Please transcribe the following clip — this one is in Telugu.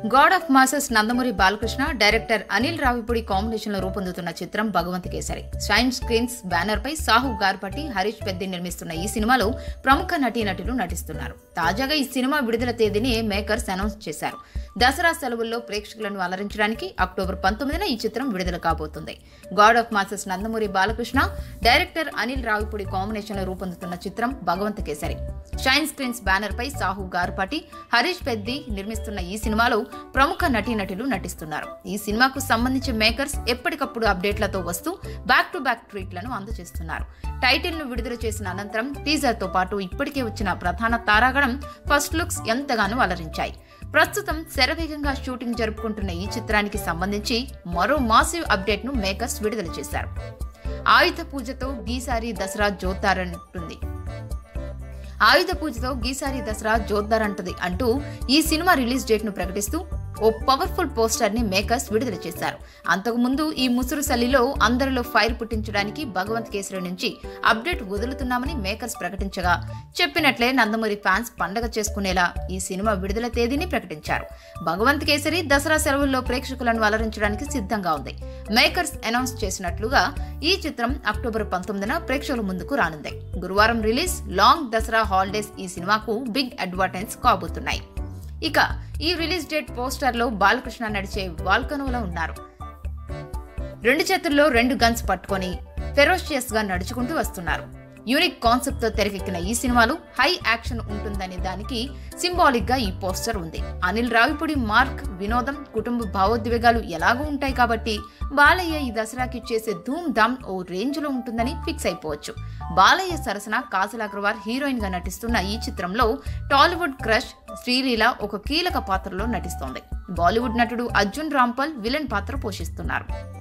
God of masses Nandamuri Balakrishna director Anil Ravipudi combination లో రూపొందుతున్న చిత్రం Bhagavanth Kesari shine screens banner పై సాహు గార్పటి హరీష్ పెద్ది నిర్మిస్తున్న ఈ సినిమాలో ప్రముఖ నటీనటులు నటిస్తున్నారు తాజాగా ఈ సినిమా విడుదల తేదీని మేకర్స్ అనౌన్స్ చేశారు దసరా సెలవుల్లో ప్రేక్షకులను అలరించడానికి అక్టోబర్ పంతొమ్మిదిన ఈ చిత్రం విడుదల కాబోతుంది god of masses Nandamuri Balakrishna director Anil Ravipudi combination లో రూపొందుతున్న చిత్రం Bhagavanth Kesari shine screens banner పై సాహు గార్పాటి హరీష్ పెద్ది నిర్మిస్తున్న ఈ సినిమాలో ప్రముఖ నటీనటులు నటిస్తున్నారు ఈ సినిమాకు సంబంధించి మేకర్స్ ఎప్పటికప్పుడు అప్డేట్లతో వస్తూ బ్యాక్ టు బ్యాక్ ట్వీట్లను అందజేస్తున్నారు టైటిల్ ను విడుదల చేసిన అనంతరం టీజర్ తో పాటు ఇప్పటికే వచ్చిన ప్రధాన తారాగణం ఫస్ట్ లుక్స్ ఎంతగానో అలరించాయి ప్రస్తుతం శరవేగంగా షూటింగ్ జరుపుకుంటున్న ఈ చిత్రానికి సంబంధించి మరో మాసివ్ అప్డేట్ ను మేకర్స్ విడుదల చేశారు ఆయుధ పూజతో గీసారి దసరా జోతారంటుంది ఆయుధ పూజతో గీసారి దసరా జోర్దార్ అంటది అంటూ ఈ సినిమా రిలీజ్ డేట్ ను ప్రకటిస్తూ ఓ పవర్ఫుల్ పోస్టర్ ని మేకర్స్ విడుదల చేశారు అంతకుముందు ఈ ముసురు సల్లిలో అందరిలో ఫైర్ పుట్టించడానికి భగవంత్ కేసరి నుంచి అప్డేట్ వదులుతున్నామని మేకర్స్ ప్రకటించగా చెప్పినట్లే నందమూరి ఫ్యాన్స్ పండగ చేసుకునేలా ఈ సినిమా విడుదల తేదీని ప్రకటించారు భగవంత్ కేసరి దసరా సెలవుల్లో ప్రేక్షకులను అలరించడానికి సిద్ధంగా ఉంది మేకర్స్ అనౌన్స్ చేసినట్లుగా ఈ చిత్రం అక్టోబర్ పంతొమ్మిదిన ప్రేక్షకుల ముందుకు రానుంది గురువారం రిలీజ్ లాంగ్ దసరా హాలిడేస్ ఈ సినిమాకు బిగ్ అడ్వర్టైన్స్ కాబోతున్నాయి ఇక ఈ రిలీజ్ డేట్ పోస్టర్ లో బాలకృష్ణ నడిచే వాల్కనోలో ఉన్నారు రెండు చేతుల్లో రెండు గన్స్ పట్టుకొని ఫెరోషియస్ గా నడుచుకుంటూ వస్తున్నారు యూనిక్ కాన్సెప్ట్ తో తెరకెక్కిన ఈ సినిమాలో హై యాక్షన్ ఉంటుందనే దానికి సింబాలిక్ గా ఈ పోస్టర్ ఉంది అనిల్ రావిపూడి మార్క్ వినోదం కుటుంబ భావోద్వేగాలు ఎలాగూ ఉంటాయి కాబట్టి బాలయ్య ఈ దసరాకి చేసే ధూమ్ ధామ్ ఓ రేంజ్ లో ఉంటుందని ఫిక్స్ అయిపోవచ్చు బాలయ్య సరసన కాజల్ అగ్రవాల్ హీరోయిన్ గా నటిస్తున్న ఈ చిత్రంలో టాలీవుడ్ క్రష్ శ్రీలీల ఒక కీలక పాత్రలో నటిస్తోంది బాలీవుడ్ నటుడు అర్జున్ రాంపల్ విలన్ పాత్ర పోషిస్తున్నారు